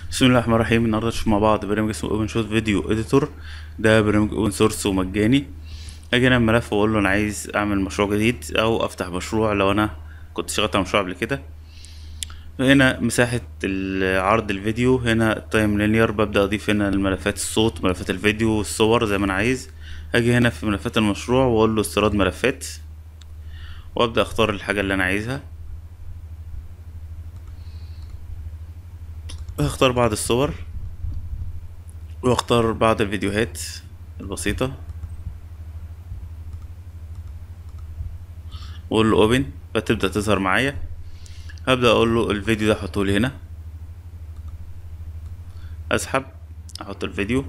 بسم الله الرحمن الرحيم النهارده نشوف مع بعض برنامج اسمه اوبن شوت فيديو اديتور ده برنامج اوبن سورس ومجاني اجي انا الملف واقول له انا عايز اعمل مشروع جديد او افتح مشروع لو انا كنت اشتغلت على مشروع قبل كده هنا مساحة ال- عرض الفيديو هنا التايم لينير ببدأ اضيف هنا الملفات الصوت ملفات الفيديو والصور زي ما انا عايز هاجي هنا في ملفات المشروع واقول له استيراد ملفات وابدأ اختار الحاجة اللي انا عايزها هختار بعض الصور واختار بعض الفيديوهات البسيطة واقول له اوبن فتبدأ تظهر معايا هبدأ اقول له الفيديو ده احطه لي هنا اسحب احط الفيديو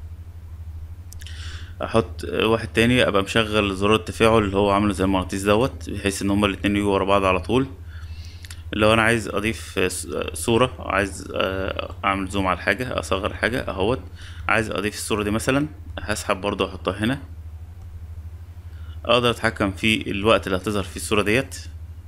احط واحد تاني ابقى مشغل زرار التفاعل اللي هو عامله زي المغناطيس دوت بحيث ان هما الاتنين يجوا ورا بعض على طول لو انا عايز اضيف صورة عايز اعمل زوم على الحاجة اصغر حاجة اهوت عايز اضيف الصورة دي مثلا هسحب برضو احطها هنا اقدر اتحكم في الوقت اللي هتظهر فيه الصورة ديت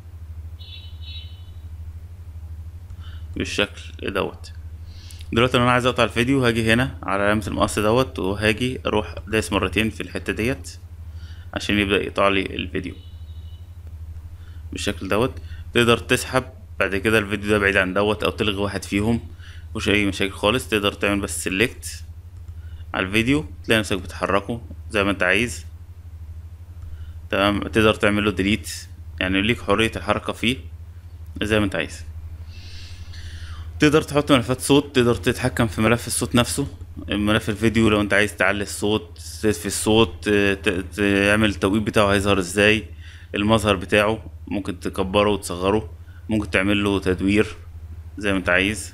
بالشكل دوت دلوقتي لو انا عايز اقطع الفيديو هاجي هنا على علامة المقص دوت وهاجي اروح دايس مرتين في الحتة ديت عشان يبدأ يقطع لي الفيديو بالشكل دوت تقدر تسحب بعد كده الفيديو ده بعيد عن دوت او تلغي واحد فيهم مفيش اي مشاكل خالص تقدر تعمل بس سيلكت على الفيديو تلاقي نفسك بتحركه زي ما انت عايز تمام تقدر تعمل له ديليت يعني ليك حرية الحركة فيه زي ما انت عايز تقدر تحط ملفات صوت تقدر تتحكم في ملف الصوت نفسه ملف الفيديو لو انت عايز تعلي الصوت تطفي الصوت تعمل التوقيت بتاعه هيظهر ازاي المظهر بتاعه ممكن تكبره وتصغره ممكن تعمل له تدوير زي ما انت عايز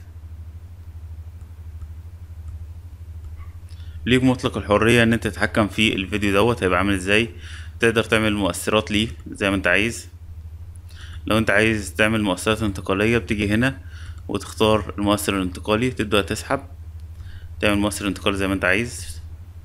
ليك مطلق الحرية ان انت تتحكم في الفيديو دوت هيبقى عامل ازاي تقدر تعمل مؤثرات ليه زي ما انت عايز لو انت عايز تعمل مؤثرات انتقالية بتيجي هنا وتختار المؤثر الانتقالي تبدأ تسحب تعمل مؤثر انتقالي زي ما انت عايز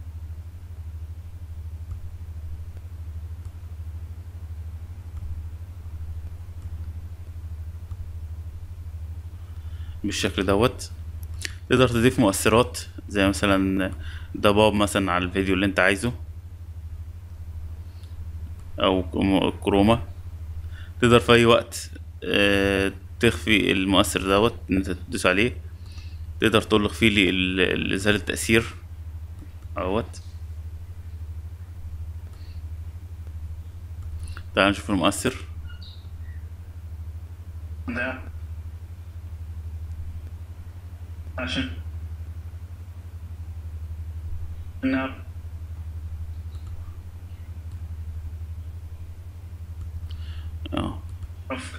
بالشكل دوت تقدر تضيف مؤثرات زي مثلا ضباب مثلا على الفيديو اللي انت عايزه او كروما تقدر في اي وقت اه تخفي المؤثر دوت ان انت تدوس عليه تقدر تقول له اخفي لي ازالة التأثير اهوت تعال نشوف المؤثر ده عشان النار اه رفع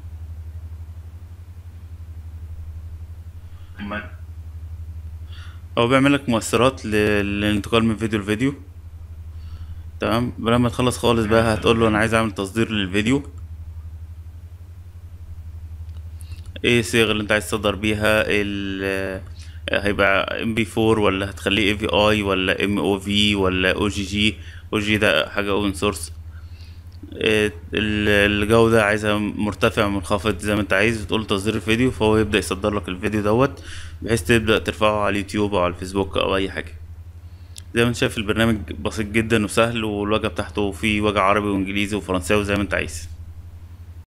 ما هو بيعمل لك مؤثرات ل- للانتقال من فيديو لفيديو تمام لما تخلص خالص بقى هتقول له انا عايز اعمل تصدير للفيديو ايه الصيغه اللي انت عايز تصدر بيها ال هيبقى ام بي 4 ولا هتخليه اي في اي ولا ام او في ولا او جي جي او جي ده حاجه اوبن سورس الجودة عايزها مرتفع منخفض زي ما انت عايز وتقول تصدير الفيديو فهو يبدأ يصدر لك الفيديو دوت بحيث تبدأ ترفعه على اليوتيوب او على الفيسبوك او اي حاجة زي ما انت شايف البرنامج بسيط جدا وسهل والواجهة بتاعته فيه واجهة عربي وانجليزي وفرنساوي زي ما انت عايز